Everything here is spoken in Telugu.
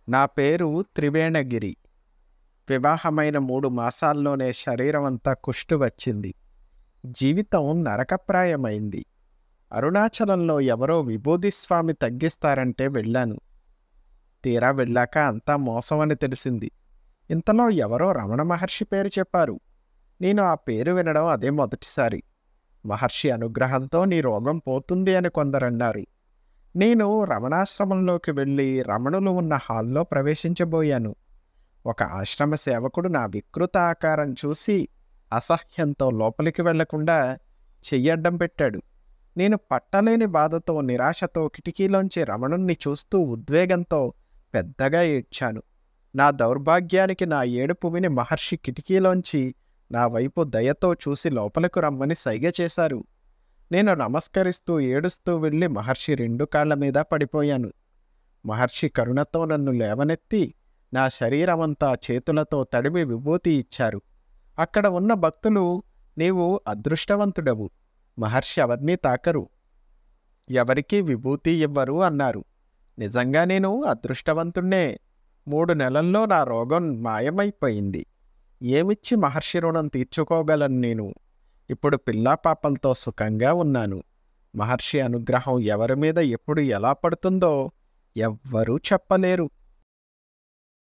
నా పేరు త్రివేణగిరి వివాహమైన మూడు మాసాల్లోనే శరీరం అంతా కుష్టు వచ్చింది జీవితం నరకప్రాయమైంది అరుణాచలంలో ఎవరో విభూతిస్వామి తగ్గిస్తారంటే వెళ్ళాను తీరా వెళ్ళాక అంతా మోసమని తెలిసింది ఇంతలో ఎవరో రమణ మహర్షి పేరు చెప్పారు నేను ఆ పేరు వినడం అదే మొదటిసారి మహర్షి అనుగ్రహంతో నీ రోగం పోతుంది అని కొందరన్నారు నేను రమణాశ్రమంలోకి వెళ్ళి రమణులు ఉన్న హాల్లో ప్రవేశించబోయాను ఒక ఆశ్రమ సేవకుడు నా వికృత ఆకారం చూసి అసహ్యంతో లోపలికి వెళ్లకుండా చెయ్యడ్డం పెట్టాడు నేను పట్టలేని బాధతో నిరాశతో కిటికీలోంచి రమణుణ్ణి చూస్తూ ఉద్వేగంతో పెద్దగా ఏడ్చాను నా దౌర్భాగ్యానికి నా ఏడుపు విని మహర్షి కిటికీలోంచి నా వైపు దయతో చూసి లోపలకు రమ్మని సైగ చేశారు నేను నమస్కరిస్తూ ఏడుస్తూ వెళ్ళి మహర్షి రెండు కాళ్ల మీద పడిపోయాను మహర్షి కరుణతో నన్ను లేవనెత్తి నా శరీరమంతా చేతులతో తడిమి విభూతి ఇచ్చారు అక్కడ ఉన్న భక్తులు నీవు అదృష్టవంతుడవు మహర్షి ఎవరినీ తాకరు ఎవరికీ విభూతి ఇవ్వరు అన్నారు నిజంగా నేను అదృష్టవంతుణ్ణే మూడు నెలల్లో నా రోగం మాయమైపోయింది ఏమిచ్చి మహర్షి రుణం తీర్చుకోగలను నేను ఇప్పుడు పిల్లా పాపలతో సుఖంగా ఉన్నాను మహర్షి అనుగ్రహం ఎవరి మీద ఎప్పుడు ఎలా పడుతుందో ఎవ్వరూ చెప్పలేరు